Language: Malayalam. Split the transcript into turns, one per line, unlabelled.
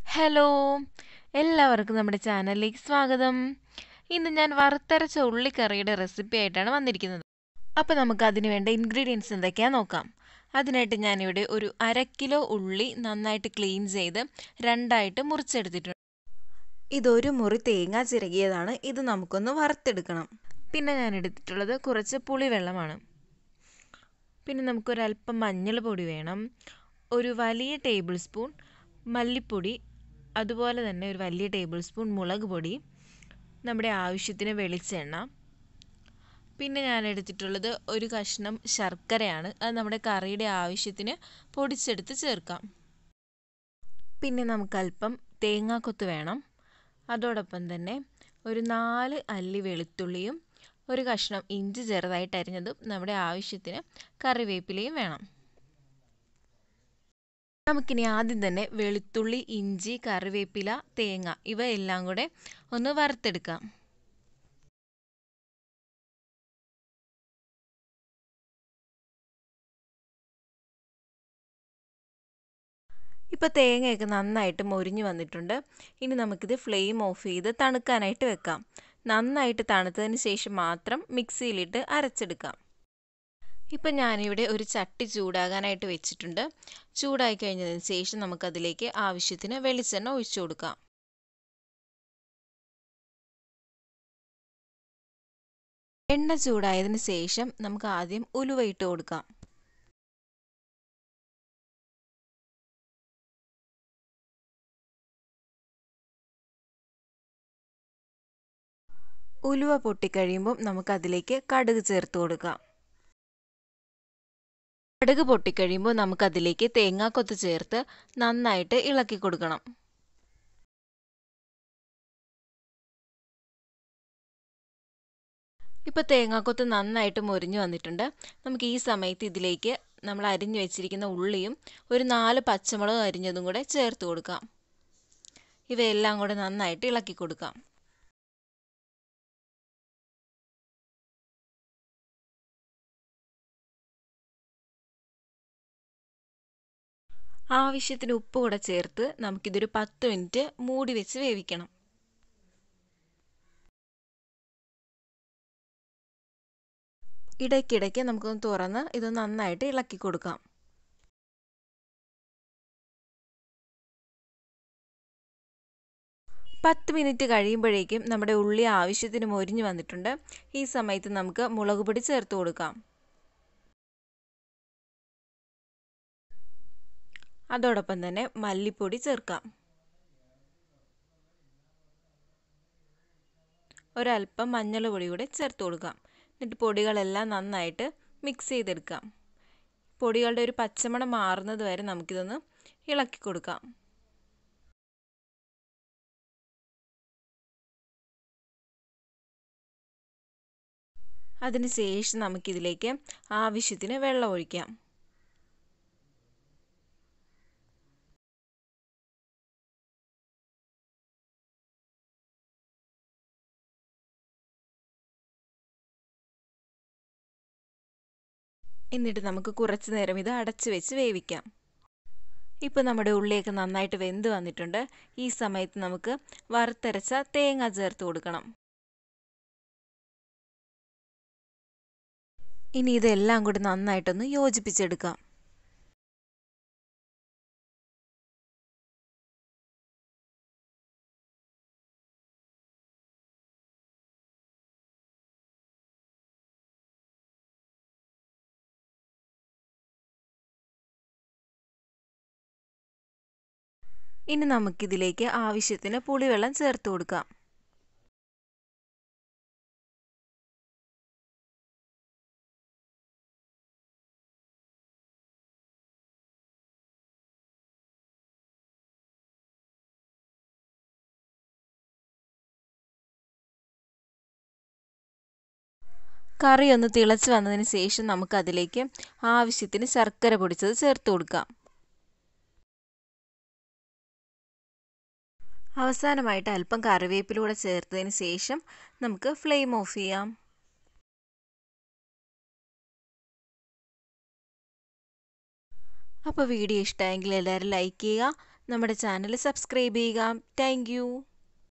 ഹലോ എല്ലാവർക്കും നമ്മുടെ ചാനലിലേക്ക് സ്വാഗതം ഇന്ന് ഞാൻ വറുത്തരച്ച ഉള്ളിക്കറിയുടെ റെസിപ്പി ആയിട്ടാണ് വന്നിരിക്കുന്നത് അപ്പോൾ നമുക്ക് അതിന് വേണ്ട ഇൻഗ്രീഡിയൻസ് എന്തൊക്കെയാണെന്ന് നോക്കാം അതിനായിട്ട് ഞാനിവിടെ ഒരു അര കിലോ ഉള്ളി നന്നായിട്ട് ക്ലീൻ ചെയ്ത് രണ്ടായിട്ട് മുറിച്ചെടുത്തിട്ടുണ്ട് ഇതൊരു മുറി തേങ്ങ ചിരകിയതാണ് ഇത് നമുക്കൊന്ന് വറുത്തെടുക്കണം പിന്നെ ഞാൻ എടുത്തിട്ടുള്ളത് കുറച്ച് പുളിവെള്ളമാണ് പിന്നെ നമുക്കൊരല്പം മഞ്ഞൾ പൊടി വേണം ഒരു വലിയ ടേബിൾ സ്പൂൺ മല്ലിപ്പൊടി അതുപോലെ തന്നെ ഒരു വലിയ ടേബിൾ സ്പൂൺ മുളക് പൊടി നമ്മുടെ ആവശ്യത്തിന് വെളിച്ചെണ്ണ പിന്നെ ഞാൻ എടുത്തിട്ടുള്ളത് ഒരു കഷ്ണം ശർക്കരയാണ് അത് നമ്മുടെ കറിയുടെ ആവശ്യത്തിന് പൊടിച്ചെടുത്ത് ചേർക്കാം പിന്നെ നമുക്കല്പം തേങ്ങാക്കൊത്ത് വേണം അതോടൊപ്പം തന്നെ ഒരു നാല് അല്ലി വെളുത്തുള്ളിയും ഒരു കഷ്ണം ഇഞ്ചി ചെറുതായിട്ട് അരിഞ്ഞതും നമ്മുടെ ആവശ്യത്തിന് കറിവേപ്പിലയും വേണം നമുക്കിനി ആദ്യം തന്നെ വെളുത്തുള്ളി ഇഞ്ചി കറിവേപ്പില തേങ്ങ ഇവ എല്ലാം കൂടെ ഒന്ന് വറുത്തെടുക്കാം ഇപ്പോൾ തേങ്ങയൊക്കെ നന്നായിട്ട് മൊരിഞ്ഞു വന്നിട്ടുണ്ട് ഇനി നമുക്കിത് ഫ്ലെയിം ഓഫ് ചെയ്ത് തണുക്കാനായിട്ട് വെക്കാം നന്നായിട്ട് തണുത്തതിന് ശേഷം മാത്രം മിക്സിയിലിട്ട് അരച്ചെടുക്കാം ഇപ്പം ഞാനിവിടെ ഒരു ചട്ടി ചൂടാകാനായിട്ട് വെച്ചിട്ടുണ്ട് ചൂടായി കഴിഞ്ഞതിന് ശേഷം നമുക്കതിലേക്ക് ആവശ്യത്തിന് വെളിച്ചെണ്ണ ഒഴിച്ചു കൊടുക്കാം എണ്ണ ചൂടായതിന് ശേഷം നമുക്ക് ആദ്യം ഉലുവ ഇട്ട് കൊടുക്കാം ഉലുവ പൊട്ടിക്കഴിയുമ്പോൾ നമുക്കതിലേക്ക് കടുക് ചേർത്ത് കൊടുക്കാം കടുക് പൊട്ടിക്കഴിയുമ്പോൾ നമുക്കതിലേക്ക് തേങ്ങാക്കൊത്ത് ചേർത്ത് നന്നായിട്ട് ഇളക്കി കൊടുക്കണം ഇപ്പോൾ തേങ്ങാക്കൊത്ത് നന്നായിട്ട് മുരിഞ്ഞു വന്നിട്ടുണ്ട് നമുക്ക് ഈ സമയത്ത് ഇതിലേക്ക് നമ്മൾ അരിഞ്ഞു വെച്ചിരിക്കുന്ന ഉള്ളിയും ഒരു നാല് പച്ചമുളക് അരിഞ്ഞതും കൂടെ ചേർത്ത് കൊടുക്കാം ഇവയെല്ലാം കൂടെ നന്നായിട്ട് ഇളക്കി കൊടുക്കാം ആവശ്യത്തിന് ഉപ്പ് കൂടെ ചേർത്ത് നമുക്കിതൊരു പത്ത് മിനിറ്റ് മൂടി വെച്ച് വേവിക്കണം ഇടയ്ക്കിടയ്ക്ക് നമുക്കൊന്ന് തുറന്ന് ഇത് നന്നായിട്ട് ഇളക്കി കൊടുക്കാം പത്ത് മിനിറ്റ് കഴിയുമ്പോഴേക്കും നമ്മുടെ ഉള്ളി ആവശ്യത്തിന് മൊരിഞ്ഞു വന്നിട്ടുണ്ട് ഈ സമയത്ത് നമുക്ക് മുളക് പൊടി ചേർത്ത് കൊടുക്കാം അതോടൊപ്പം തന്നെ മല്ലിപ്പൊടി ചേർക്കാം ഒരല്പം മഞ്ഞൾ പൊടി കൂടെ ചേർത്ത് കൊടുക്കാം എന്നിട്ട് പൊടികളെല്ലാം നന്നായിട്ട് മിക്സ് ചെയ്തെടുക്കാം പൊടികളുടെ ഒരു പച്ചമണം മാറുന്നത് വരെ നമുക്കിതൊന്ന് ഇളക്കി കൊടുക്കാം അതിനുശേഷം നമുക്കിതിലേക്ക് ആവശ്യത്തിന് വെള്ളം ഒഴിക്കാം എന്നിട്ട് നമുക്ക് കുറച്ച് നേരം ഇത് അടച്ച് വെച്ച് വേവിക്കാം ഇപ്പോൾ നമ്മുടെ ഉള്ളിയൊക്കെ നന്നായിട്ട് വെന്ത് വന്നിട്ടുണ്ട് ഈ സമയത്ത് നമുക്ക് വറുത്തരച്ച തേങ്ങ ചേർത്ത് കൊടുക്കണം ഇനി ഇതെല്ലാം കൂടി നന്നായിട്ടൊന്ന് യോജിപ്പിച്ചെടുക്കാം ഇനി നമുക്കിതിലേക്ക് ആവശ്യത്തിന് പുളിവെള്ളം ചേർത്ത് കൊടുക്കാം കറി ഒന്ന് തിളച്ച് വന്നതിന് ശേഷം നമുക്കതിലേക്ക് ആവശ്യത്തിന് ശർക്കര പൊടിച്ചത് ചേർത്ത് കൊടുക്കാം അവസാനമായിട്ട് അല്പം കറിവേപ്പിലൂടെ ചേർത്തതിന് ശേഷം നമുക്ക് ഫ്ലെയിം ഓഫ് ചെയ്യാം അപ്പോൾ വീഡിയോ ഇഷ്ടമായെങ്കിൽ എല്ലാവരും ലൈക്ക് ചെയ്യുക നമ്മുടെ ചാനൽ സബ്സ്ക്രൈബ് ചെയ്യുക താങ്ക്